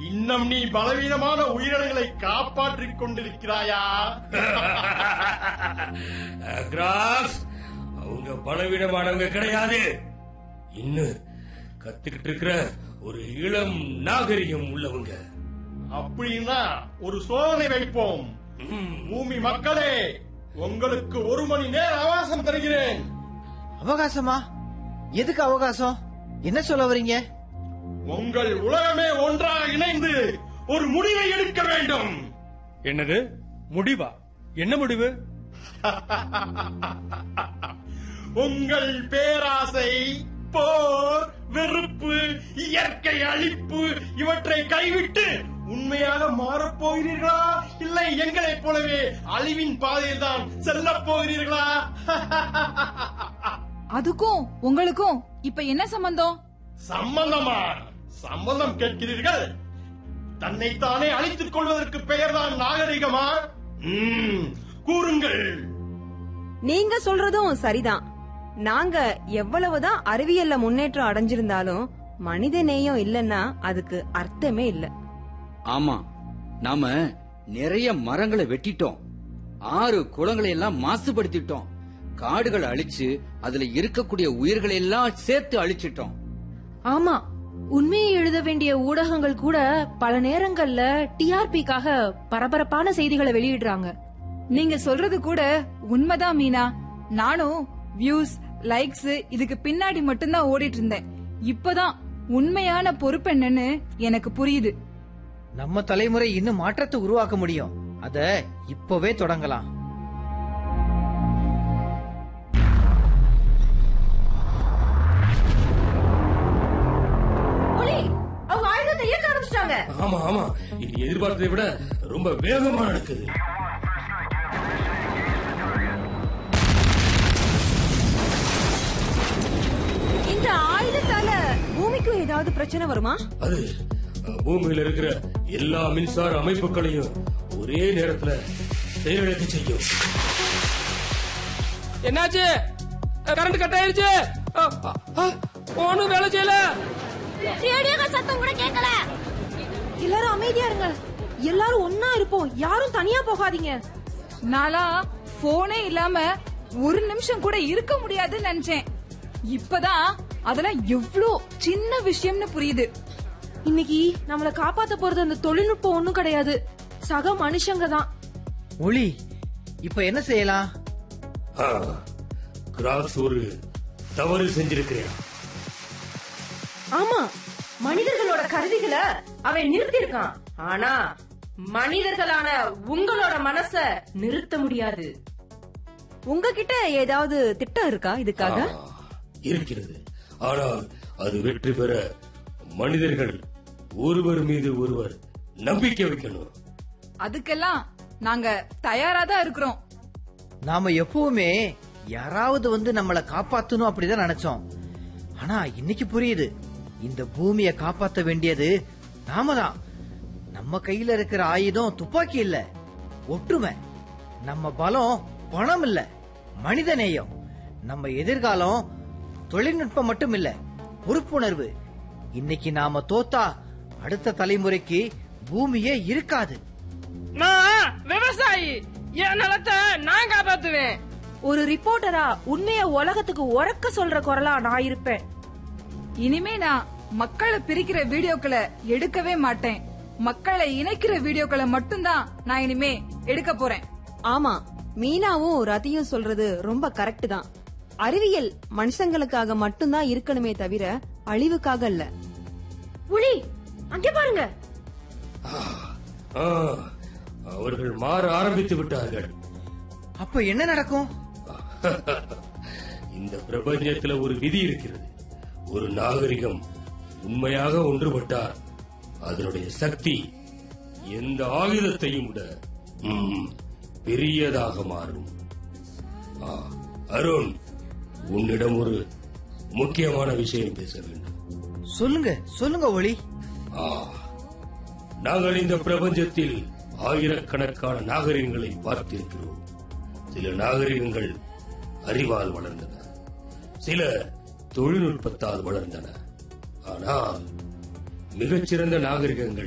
இன்னும் நீ பலவீனமான உயிரினங்களை காப்பாற்றிக் கொண்டிருக்கிறாயா கிராஸ் அவங்க பலவீனமானவங்க கிடையாது இன்னும் கத்துக்கிட்டு இருக்கிற ஒரு இளம் நாகரிகம் உள்ளவங்க அப்படின்னா ஒரு சோதனை வைப்போம் ம், பூமி மக்களே உங்களுக்கு ஒரு மணி நேர அவகாசம் தருகிறேன் அவகாசமா எதுக்கு அவகாசம் என்ன சொல்ல வரீங்க உங்கள் உலகமே ஒன்றாக இணைந்து ஒரு முடிவை எடுக்க வேண்டும் என்னது முடிவா என்ன முடிவு உங்கள் பேராசை போர் வெறுப்பு இயற்கை அழிப்பு இவற்றை கைவிட்டு உண்மையாக மாறப் போகிறீர்களா இல்லை எங்களைப் போலவே அழிவின் பாதையில் தான் செல்லப் போகிறீர்களா அதுக்கும் உங்களுக்கும் இப்ப என்ன சம்பந்தம் சம்பந்தமா சம்பந்தம் கேட்கிறீர்கள் தன்னைத்தானே அழித்துக் கொள்வதற்கு பெயர்தான் நாகரிகமா ம், கூறுங்கள் நீங்க சொல்றதும் சரிதான் நாங்க எவ்வளவுதான் அறிவியல்ல முன்னேற்றம் அடைஞ்சிருந்தாலும் மனித நேயம் இல்லைன்னா அதுக்கு அர்த்தமே இல்ல ஆமா நாம நிறைய மரங்களை வெட்டிட்டோம் ஆறு குளங்களை எல்லாம் மாசுபடுத்திட்டோம் காடுகளை அழிச்சு அதுல இருக்கக்கூடிய உயிர்களை எல்லாம் சேர்த்து அழிச்சிட்டோம் ஆமா உண்மையை எழுத வேண்டிய ஊடகங்கள் கூட பல நேரங்கள்ல டிஆர்பிக்காக பரபரப்பான செய்திகளை வெளியிடுறாங்க நீங்க சொல்றது கூட உண்மைதான் மீனா நானும் வியூஸ் லைக்ஸ் இதுக்கு பின்னாடி மட்டும்தான் ஓடிட்டு இருந்தேன் இப்பதான் உண்மையான பொறுப்பு என்னன்னு எனக்கு புரியுது நம்ம தலைமுறை இன்னும் மாற்றத்தை உருவாக்க முடியும் அத இப்பவே தொடங்கலாம் அவங்க ஆயுதத்தை இயக்க ஆரம்பிச்சிட்டாங்க ஆமா ஆமா இது எதிர்பார்த்ததை விட ரொம்ப வேகமா நடக்குது இந்த ஆயுதத்தால பூமிக்கும் ஏதாவது பிரச்சனை வருமா அது அஹ், பூமியில இருக்கிற எல்லா மின்சார அமைப்புகளையும் ஒரே நேரத்துல செயலிழக்க செய்யும் என்னாச்சு கரண்ட் கட் ஆயிருச்சு ஒன்னும் வேலை செய்யல சத்தம் கூட கேட்கல எல்லாரும் அமைதியா இருங்க எல்லாரும் ஒன்னா இருப்போம் யாரும் தனியா போகாதீங்க நாளா போனே இல்லாம ஒரு நிமிஷம் கூட இருக்க முடியாதுன்னு நினைச்சேன் இப்பதான் அதெல்லாம் எவ்ளோ சின்ன விஷயம்னு புரியுது இன்னைக்கு நம்மள காப்பாத்த போறது அந்த தொழில்நுட்பம் ஒண்ணும் கிடையாது சக மனுஷங்க தான் ஒளி இப்ப என்ன செய்யலாம் ஆ, கிராஸ் ஒரு தவறு செஞ்சிருக்கிறேன் ஆமா மனிதர்களோட கருவிகளை அவன் நிறுத்தி இருக்கான் ஆனா மனிதர்களான உங்களோட மனச நிறுத்த முடியாது உங்ககிட்ட ஏதாவது திட்டம் இருக்கா இதுக்காக ஆ, இருக்கிறது ஆனால் அது வெற்றி பெற மனிதர்கள் ஒருவர் மீது ஒருவர் நம்பிக்கை வைக்கணும் அதுக்கெல்லாம் நாங்க தயாரா தான் இருக்கிறோம் நாம எப்பவுமே யாராவது வந்து நம்மள காப்பாத்தணும் அப்படிதான் நினைச்சோம் ஆனா இன்னைக்கு புரியுது இந்த பூமியை காப்பாத்த வேண்டியது நாம தான் நம்ம கையில இருக்கிற ஆயுதம் துப்பாக்கி இல்ல ஒற்றுமை நம்ம பலம் பணம் இல்ல மனித நேயம் நம்ம எதிர்காலம் தொழில்நுட்பம் மட்டும் இல்ல பொறுப்புணர்வு இன்னைக்கு நாம தோத்தா அடுத்த தலைமுறைக்கு பூமியே இருக்காது நான் விவசாயி என் நிலத்தை நான் காப்பாத்துவேன் ஒரு ரிப்போர்ட்டரா உண்மைய உலகத்துக்கு உறக்க சொல்ற குரலா நான் இருப்பேன் இனிமே நான் மக்களை பிரிக்கிற வீடியோக்களை எடுக்கவே மாட்டேன் மக்களை இணைக்கிற வீடியோக்களை மட்டும்தான் நான் இனிமே எடுக்க போறேன் ஆமா மீனாவும் ரதியும் சொல்றது ரொம்ப கரெக்ட் தான் அறிவியல் மனுஷங்களுக்காக மட்டும்தான் இருக்கணுமே தவிர அழிவுக்காக இல்ல புலி அங்கே பாருங்க ஆ, அவர்கள் மாற ஆரம்பித்து விட்டார்கள் அப்ப என்ன நடக்கும் இந்த பிரபஞ்சத்துல ஒரு விதி இருக்கிறது ஒரு நாகரிகம் உண்மையாக ஒன்றுபட்டால் அதனுடைய சக்தி எந்த ஆயுதத்தையும் விட ம், பெரியதாக மாறும் ஆ, அருண் உன்னிடம் ஒரு முக்கியமான விஷயம் பேச வேண்டும் சொல்லுங்க சொல்லுங்க ஒளி ஆ, நாங்கள் இந்த பிரபஞ்சத்தில் ஆயிரக்கணக்கான நாகரிகங்களை பார்த்திருக்கிறோம் சில நாகரிகங்கள் அறிவால் வளர்ந்தன சில தொழில்நுட்பத்தால் வளர்ந்தன ஆனால் மிகச்சிறந்த நாகரிகங்கள்